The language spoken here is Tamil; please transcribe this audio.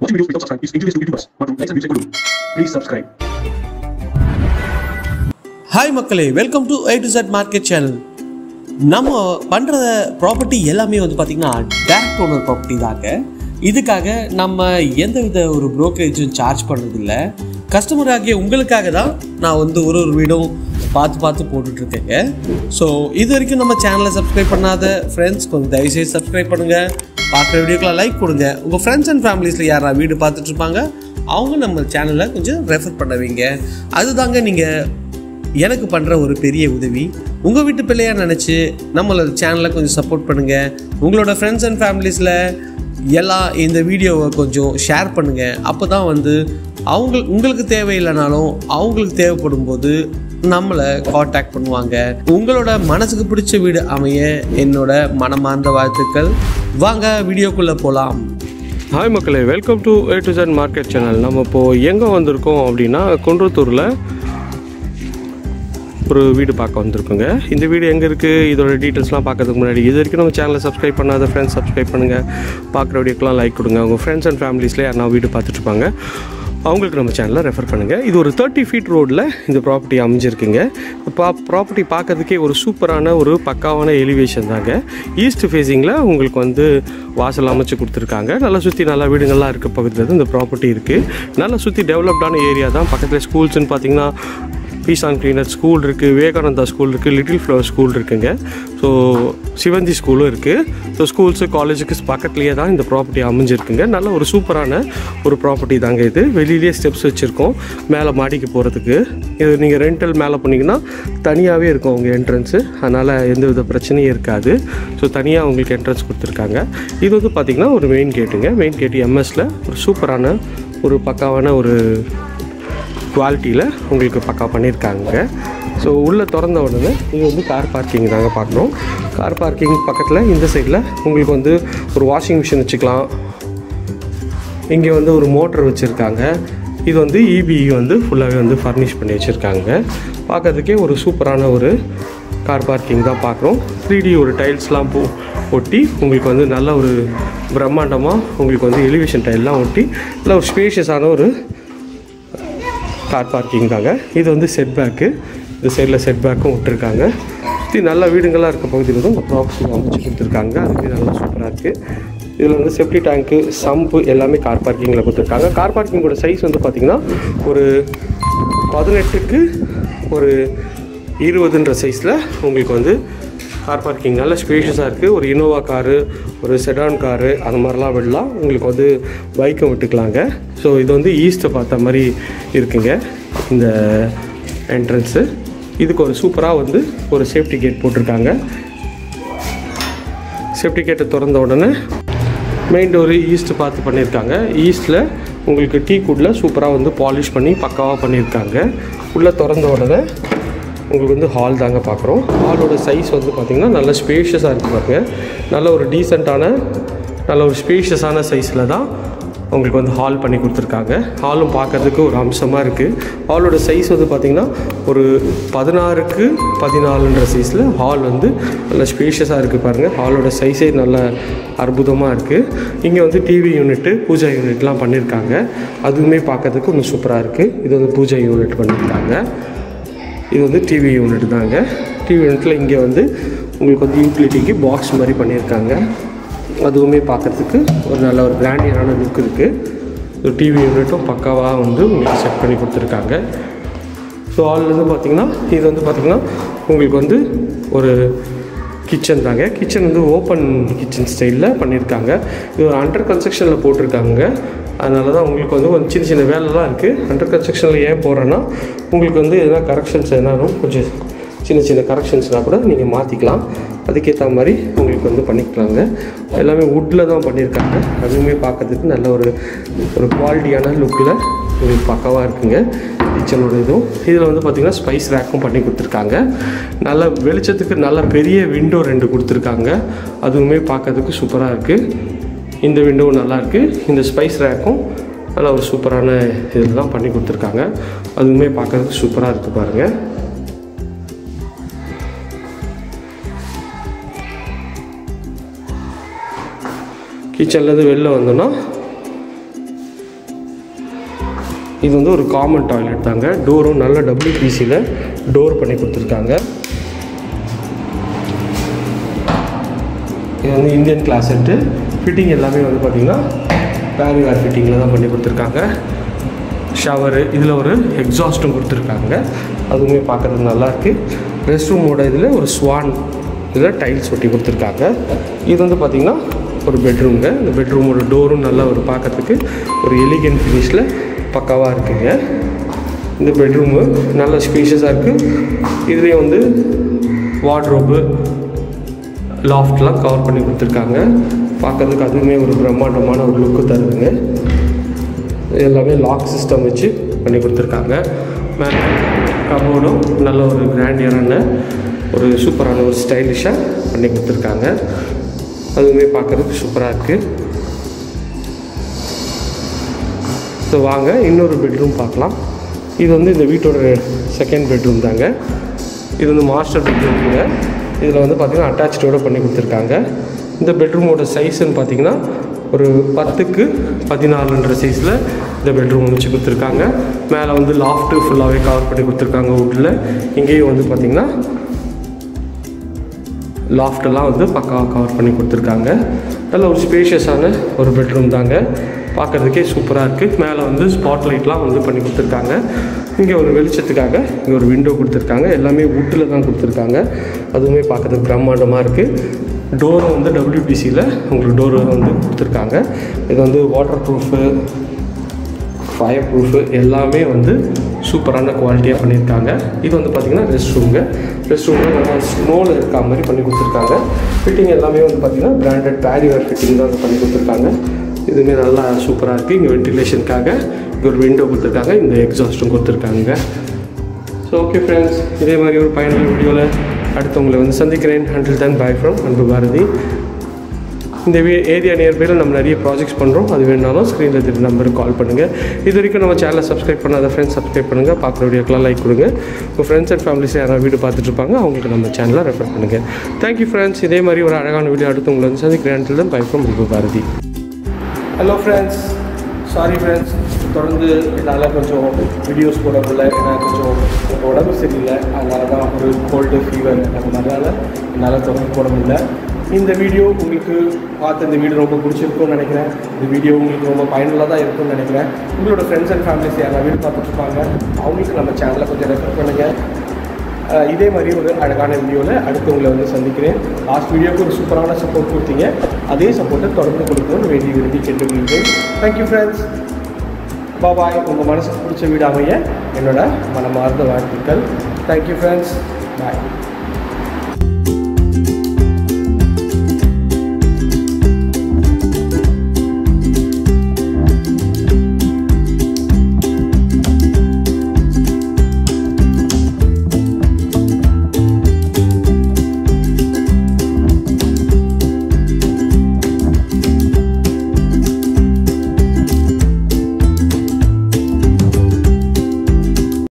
Watching videos without subscribe is injurious to YouTubers மற்றும் likes and views கொடுக்கும் Please subscribe. ஹாய் மக்களே welcome to A to Z market channel நம்ம பண்ணுற ப்ராப்பர்ட்டி எல்லாமே வந்து பார்த்திங்கன்னா டேரக்ட் ஓனர் ப்ராப்பர்ட்டி தாங்க இதுக்காக நம்ம எந்தவித ஒரு ப்ரோக்கரேஜும் சார்ஜ் பண்ணுறதில்ல கஸ்டமர் ஆகிய உங்களுக்காக தான் நான் வந்து ஒரு ஒரு வீடும் பார்த்து பார்த்து போட்டுட்ருக்கேங்க ஸோ இது வரைக்கும் நம்ம சேனலை சப்ஸ்கிரைப் பண்ணாத ஃப்ரெண்ட்ஸ் கொஞ்சம் தயவுசெய்து சப்ஸ்கிரைப் பண்ணுங்கள் பார்க்குற வீடியோக்கெலாம் லைக் கொடுங்க உங்கள் ஃப்ரெண்ட்ஸ் அண்ட் ஃபேமிலிஸில் யாரா வீடு பார்த்துட்டு இருப்பாங்க அவங்க நம்ம சேனலை கொஞ்சம் ரெஃபர் பண்ண வைங்க அதுதாங்க நீங்கள் எனக்கு பண்ணுற ஒரு பெரிய உதவி உங்கள் வீட்டு பிள்ளையாக நினச்சி நம்மளோட சேனலை கொஞ்சம் சப்போர்ட் பண்ணுங்கள் உங்களோட ஃப்ரெண்ட்ஸ் அண்ட் ஃபேமிலிஸில் எல்லாம் இந்த வீடியோவை கொஞ்சம் ஷேர் பண்ணுங்கள் அப்போ தான் வந்து அவங்க உங்களுக்கு தேவையில்லைனாலும் அவங்களுக்கு தேவைப்படும் போது நம்மளை காண்டாக்ட் பண்ணுவாங்க உங்களோட மனசுக்கு பிடிச்ச வீடு அமைய என்னோட மனமார்ந்த வாழ்த்துக்கள் வாங்க வீடியோக்குள்ளே போகலாம் ஹாய் மக்களே welcome to A to Z market channel நம்ம இப்போது எங்கே வந்திருக்கோம் அப்படின்னா குன்றத்தூரில் ஒரு வீடு பார்க்க வந்திருக்குங்க இந்த வீடு எங்கே இருக்குது இதோட டீட்டெயில்ஸ்லாம் பார்க்கறதுக்கு முன்னாடி இது வரைக்கும் நம்ம சேனலை சப்ஸ்கிரைப் பண்ணாத ஃப்ரெண்ட்ஸ் சப்ஸ்கிரைப் பண்ணுங்கள் பார்க்குற வீடியோக்கெலாம் லைக் கொடுங்க உங்கள் ஃப்ரெண்ட்ஸ் அண்ட் ஃபேமிலிஸில் யாரா வீடு பார்த்துட்ருப்பாங்க அவங்களுக்கு நம்ம சேனலை ரெஃபர் பண்ணுங்கள் இது ஒரு தேர்ட்டி ஃபீட் ரோடில் இந்த ப்ராப்பர்ட்டி அமைஞ்சிருக்குங்க பா ப்ராப்பர்ட்டி பார்க்கறதுக்கே ஒரு சூப்பரான ஒரு பக்காவான எலிவேஷன் தாங்க ஈஸ்ட் ஃபேஸிங்கில் உங்களுக்கு வந்து வாசல் அமைச்சு கொடுத்துருக்காங்க நல்லா சுற்றி நல்லா வீடுங்கள்லாம் இருக்க பகுதியில் தான் இந்த ப்ராப்பர்ட்டி இருக்குது நல்லா சுற்றி டெவலப்டான ஏரியா தான் பக்கத்தில் ஸ்கூல்ஸ்னு பார்த்தீங்கன்னா பீஸ் அண்ட் கிளீனர் ஸ்கூல் இருக்குது விவேகானந்தா ஸ்கூல் இருக்குது லிட்டில் ஃப்ளவர் ஸ்கூல் இருக்குங்க ஸோ சிவந்தி ஸ்கூலும் இருக்குது ஸோ ஸ்கூல்ஸு காலேஜுக்கு பக்கத்துலேயே தான் இந்த ப்ராப்பர்ட்டி அமைஞ்சிருக்குங்க நல்ல ஒரு சூப்பரான ஒரு ப்ராப்பர்ட்டி தாங்க இது வெளியிலேயே ஸ்டெப்ஸ் வச்சுருக்கோம் மேலே மாடிக்கு போகிறதுக்கு இது நீங்கள் ரெண்டல் மேலே போனீங்கன்னா தனியாகவே இருக்கும் உங்கள் என்ட்ரன்ஸு அதனால் எந்த வித பிரச்சனையும் இருக்காது ஸோ தனியாக உங்களுக்கு என்ட்ரன்ஸ் கொடுத்துருக்காங்க இது வந்து பார்த்திங்கன்னா ஒரு மெயின் கேட்டுங்க மெயின் கேட்டு எம்எஸில் ஒரு சூப்பரான ஒரு பக்காவான ஒரு குவாலிட்டியில் உங்களுக்கு பக்கா பண்ணியிருக்காங்க ஸோ உள்ளே திறந்த உடனே இது வந்து கார் பார்க்கிங் தாங்க பார்க்கணும் கார் பார்க்கிங் பக்கத்தில் இந்த சைடில் உங்களுக்கு வந்து ஒரு வாஷிங் மிஷின் வச்சுக்கலாம் இங்கே வந்து ஒரு மோட்டர் வச்சுருக்காங்க இது வந்து இபி வந்து ஃபுல்லாகவே வந்து ஃபர்னிஷ் பண்ணி வச்சுருக்காங்க பார்க்கறதுக்கே ஒரு சூப்பரான ஒரு கார் பார்க்கிங் தான் பார்க்குறோம் த்ரீ டி ஒரு டைல்ஸ்லாம் போ ஒட்டி உங்களுக்கு வந்து நல்ல ஒரு பிரம்மாண்டமாக உங்களுக்கு வந்து எலிவேஷன் டைல்லாம் ஒட்டி நல்ல ஒரு ஸ்பேஷியஸான ஒரு கார் பார்க்கிங் தாங்க இது வந்து செட் பேக்கு இந்த சைடில் செட் பேக்கும் விட்டுருக்காங்க சுற்றி நல்ல வீடுங்களாக இருக்க பகுதியில் தான் இந்த ப்ராப்பர்ட்டி அமைச்சு கொடுத்துருக்காங்க அதுக்கு நல்லா சூப்பராக இருக்குது இதில் வந்து செப்டி டேங்க்கு சம்பு எல்லாமே கார் பார்க்கிங்கில் கொடுத்துருக்காங்க கார் பார்க்கிங்கோட சைஸ் வந்து பார்த்திங்கன்னா ஒரு பதினெட்டுக்கு ஒரு இருபதுன்ற சைஸில் உங்களுக்கு வந்து கார் பார்க்கிங் நல்ல ஸ்பேஷியஸாக இருக்குது ஒரு இனோவா காரு ஒரு செடான் காரு அந்த மாதிரிலாம் விடலாம் உங்களுக்கு வந்து பைக்கும் விட்டுக்கலாங்க ஸோ இது வந்து ஈஸ்ட்டை பார்த்த மாதிரி இருக்குங்க இந்த என்ட்ரன்ஸு இதுக்கு ஒரு சூப்பராக வந்து ஒரு சேஃப்டி கேட் போட்டிருக்காங்க சேஃப்டி கேட்டை திறந்த உடனே மெயின் டோரு ஈஸ்ட் பார்த்து பண்ணியிருக்காங்க ஈஸ்ட்டில் உங்களுக்கு டீ குட்டில் சூப்பராக வந்து பாலிஷ் பண்ணி பக்காவாக பண்ணியிருக்காங்க உள்ளே திறந்த உடனே உங்களுக்கு வந்து ஹால் தாங்க பார்க்குறோம் ஹாலோட சைஸ் வந்து பார்த்திங்கன்னா நல்ல ஸ்பேஷியஸாக இருக்குது பாருங்க நல்ல ஒரு டீசெண்டான நல்ல ஒரு ஸ்பேஷியஸான சைஸில் தான் உங்களுக்கு வந்து ஹால் பண்ணி கொடுத்துருக்காங்க ஹாலும் பார்க்கறதுக்கு ஒரு அம்சமாக இருக்குது ஹாலோட சைஸ் வந்து பார்த்திங்கன்னா ஒரு பதினாறுக்கு பதினாலுன்ற சைஸில் ஹால் வந்து நல்ல ஸ்பேஷியஸாக இருக்குது பாருங்கள் ஹாலோட சைஸே நல்ல அற்புதமாக இருக்குது இங்கே வந்து டிவி யூனிட்டு பூஜா யூனிட்லாம் பண்ணியிருக்காங்க அதுவுமே பார்க்கறதுக்கு கொஞ்சம் சூப்பராக இருக்குது இது வந்து பூஜா யூனிட் பண்ணியிருக்காங்க இது வந்து டிவி யூனிட் தாங்க டிவி யூனிட்டில் இங்கே வந்து உங்களுக்கு வந்து யூட்டிலிட்டிக்கு பாக்ஸ் மாதிரி பண்ணியிருக்காங்க அதுவுமே பார்க்குறதுக்கு ஒரு நல்ல ஒரு பிராண்டியரான லுக் இருக்குது டிவி யூனிட்டும் பக்காவாக வந்து உங்களுக்கு செட் பண்ணி கொடுத்துருக்காங்க ஸோ ஆல்லேருந்து பார்த்தீங்கன்னா இது வந்து பார்த்திங்கன்னா உங்களுக்கு வந்து ஒரு கிச்சன் தாங்க கிச்சன் வந்து ஓப்பன் கிச்சன் ஸ்டைலில் பண்ணியிருக்காங்க இது ஒரு அண்டர் கன்ஸ்ட்ரக்ஷனில் போட்டிருக்காங்க அதனால தான் உங்களுக்கு வந்து கொஞ்சம் சின்ன சின்ன வேலைலாம் இருக்குது அண்டர் கன்ஸ்ட்ரக்ஷனில் ஏன் போகிறேன்னா உங்களுக்கு வந்து எதனா கரெக்ஷன்ஸ் எதனாலும் கொஞ்சம் சின்ன சின்ன கரெக்ஷன்ஸ்னால் கூட நீங்கள் மாற்றிக்கலாம் அதுக்கேற்ற மாதிரி உங்களுக்கு வந்து பண்ணிக்கலாங்க எல்லாமே வுட்டில் தான் பண்ணியிருக்காங்க அதுவுமே பார்க்கறதுக்கு நல்ல ஒரு ஒரு குவாலிட்டியான லுக்கில் உங்களுக்கு பக்காவாக இருக்குங்க கிச்சனோட இதுவும் இதில் வந்து பார்த்திங்கன்னா ஸ்பைஸ் ரேக்கும் பண்ணி கொடுத்துருக்காங்க நல்ல வெளிச்சத்துக்கு நல்ல பெரிய விண்டோ ரெண்டு கொடுத்துருக்காங்க அதுவுமே பார்க்கறதுக்கு சூப்பராக இருக்குது இந்த விண்டோவும் நல்லாயிருக்கு இந்த ஸ்பைஸ் ரேக்கும் நல்ல ஒரு சூப்பரான இதில் தான் பண்ணி கொடுத்துருக்காங்க அதுவுமே பார்க்கறதுக்கு சூப்பராக இருக்குது பாருங்கள் கிச்சன்லேருந்து வெளில வந்தோன்னா இது வந்து ஒரு காமன் டாய்லெட் தாங்க டோரும் நல்ல டபிள்யூபிசியில் டோர் பண்ணி கொடுத்துருக்காங்க இது வந்து இந்தியன் கிளாஸ் செட்டு ஃபிட்டிங் எல்லாமே வந்து பார்த்திங்கன்னா பேரிவேர் ஃபிட்டிங்கில் தான் பண்ணி கொடுத்துருக்காங்க ஷவரு இதில் ஒரு எக்ஸாஸ்ட்டும் கொடுத்துருக்காங்க அதுவுமே பார்க்குறதுக்கு நல்லாயிருக்கு ரெஸ்ட் ரூமோட இதில் ஒரு ஸ்வான் இதில் டைல்ஸ் ஒட்டி கொடுத்துருக்காங்க இது வந்து பார்த்திங்கன்னா ஒரு பெட்ரூம்ங்க இந்த பெட்ரூமோட டோரும் நல்லா ஒரு பார்க்கறதுக்கு ஒரு எலிகன் ஃபினிஷில் பக்காவாக இருக்குங்க இந்த பெட்ரூமு நல்ல ஸ்பேஷியஸாக இருக்குது இதுலேயும் வந்து வார்ட்ரோப்பு லாஃப்ட்லாம் கவர் பண்ணி கொடுத்துருக்காங்க பார்க்கறதுக்கு அதுவுமே ஒரு பிரம்மாண்டமான ஒரு லுக்கு தருதுங்க எல்லாமே லாக் சிஸ்டம் வச்சு பண்ணி கொடுத்துருக்காங்க மேலே கபோர்டும் நல்ல ஒரு கிராண்டியரான ஒரு சூப்பரான ஒரு ஸ்டைலிஷாக பண்ணி கொடுத்துருக்காங்க அதுவுமே பார்க்குறதுக்கு சூப்பராக இருக்குது ஸோ வாங்க இன்னொரு பெட்ரூம் பார்க்கலாம் இது வந்து இந்த வீட்டோட செகண்ட் பெட்ரூம் தாங்க இது வந்து மாஸ்டர் பெட்ரூம்ங்க இதில் வந்து பார்த்திங்கன்னா அட்டாச்சோட பண்ணி கொடுத்துருக்காங்க இந்த பெட்ரூமோட சைஸ்ன்னு பார்த்தீங்கன்னா ஒரு பத்துக்கு பதினாலுன்ற சைஸில் இந்த பெட்ரூம் வச்சு கொடுத்துருக்காங்க மேலே வந்து லாஃப்ட்டு ஃபுல்லாகவே கவர் பண்ணி கொடுத்துருக்காங்க வுட்டில் இங்கேயும் வந்து பார்த்திங்கன்னா லாஃப்டெல்லாம் வந்து பக்காவாக கவர் பண்ணி கொடுத்துருக்காங்க நல்ல ஒரு ஸ்பேஷியஸான ஒரு பெட்ரூம் தாங்க பார்க்குறதுக்கே சூப்பராக இருக்குது மேலே வந்து ஸ்பாட் லைட்லாம் வந்து பண்ணி கொடுத்துருக்காங்க இங்கே ஒரு வெளிச்சத்துக்காக இங்கே ஒரு விண்டோ கொடுத்துருக்காங்க எல்லாமே வுட்டில் தான் கொடுத்துருக்காங்க அதுவுமே பார்க்குறதுக்கு பிரம்மாண்டமாக இருக்குது டோரும் வந்து டபிள்யூபிசியில் உங்களுக்கு டோர் வந்து கொடுத்துருக்காங்க இது வந்து வாட்டர் ப்ரூஃபு ஃபயர் ப்ரூஃபு எல்லாமே வந்து சூப்பரான குவாலிட்டியாக பண்ணியிருக்காங்க இது வந்து பார்த்திங்கன்னா ரெஸ்ட் ரூமுங்க ரெஸ்ட் ரூமில் நல்லா ஸ்னோவில் இருக்க மாதிரி பண்ணி கொடுத்துருக்காங்க ஃபிட்டிங் எல்லாமே வந்து பார்த்திங்கன்னா பிராண்டட் பேரிவேர் ஃபிட்டிங் தான் வந்து பண்ணி கொடுத்துருக்காங்க இதுவுமே நல்லா சூப்பராக இருக்குது இங்கே வென்டிலேஷனுக்காக இங்கே ஒரு விண்டோ கொடுத்துருக்காங்க இந்த எக்ஸாஸ்ட்டும் கொடுத்துருக்காங்க ஸோ ஓகே ஃப்ரெண்ட்ஸ் இதே மாதிரி ஒரு பயனுள்ள வீடியோவில் அடுத்து உங்களை வந்து சந்திக்கிறேன் until than bye from Anbu Bharathi இந்த வே ஏரியா நியர்பையில் நம்ம நிறைய ப்ராஜெக்ட்ஸ் பண்ணுறோம் அது வேணாலும் ஸ்க்ரீனில் தெரிஞ்ச நம்பருக்கு கால் பண்ணுங்கள் இது வரைக்கும் நம்ம சேனலை சப்ஸ்கிரைப் பண்ணாத ஃப்ரெண்ட்ஸ் சப்ஸ்கிரைப் பண்ணுங்கள் பார்க்குற வீடியோக்கெலாம் லைக் கொடுங்க உங்கள் ஃப்ரெண்ட்ஸ் அண்ட் ஃபேமிலிஸ் யாராவது வீடியோ பார்த்துட்டு இருப்பாங்க அவங்களுக்கு நம்ம சேனலை ரெஃபர் பண்ணுங்கள் தேங்க்யூ ஃப்ரெண்ட்ஸ் இதே மாதிரி ஒரு அழகான வீடியோ அடுத்து உங்களை வந்து சந்திக்கிறேன் until than bye from Anbu Bharathi hello friends sorry friends தொடர்ந்து என்னால் கொஞ்சம் வீடியோஸ் போட முடியல ஏன்னா கொஞ்சம் எனக்கு உடம்பு சரியில்லை அதனால தான் ஒரு கோல்டு ஃபீவர் அதனால என்னால் தொடர்ந்து போட முடியல இந்த வீடியோ உங்களுக்கு பார்த்து இந்த வீடியோ ரொம்ப பிடிச்சிருக்கும்னு நினைக்கிறேன் இந்த வீடியோ உங்களுக்கு ரொம்ப பயனுள்ளதாக இருக்கும்னு நினைக்கிறேன் உங்களோட ஃப்ரெண்ட்ஸ் அண்ட் ஃபேமிலிஸ் யாராவது வீடியோ பார்த்துட்டு இருப்பாங்க அவங்களுக்கு நம்ம சேனலை கொஞ்சம் ரெஃபர் பண்ணுங்கள் அஹ் இதே மாதிரி ஒரு அழகான வீடியோவில் அடுத்து உங்களை வந்து சந்திக்கிறேன் லாஸ்ட் வீடியோக்கு ஒரு சூப்பரான சப்போர்ட் கொடுத்தீங்க அதே சப்போர்ட்டை தொடர்ந்து கொடுக்கணும்னு வேண்டி விரும்பி கேட்டுக்கொள்கிறேன் தேங்க்யூ ஃப்ரெண்ட்ஸ் பாபாய் உங்கள் மனசுக்கு பிடிச்ச வீடு அமைய என்னோட மனமார்ந்த வாழ்த்துக்கள் தேங்க்யூ ஃப்ரெண்ட்ஸ் பாய்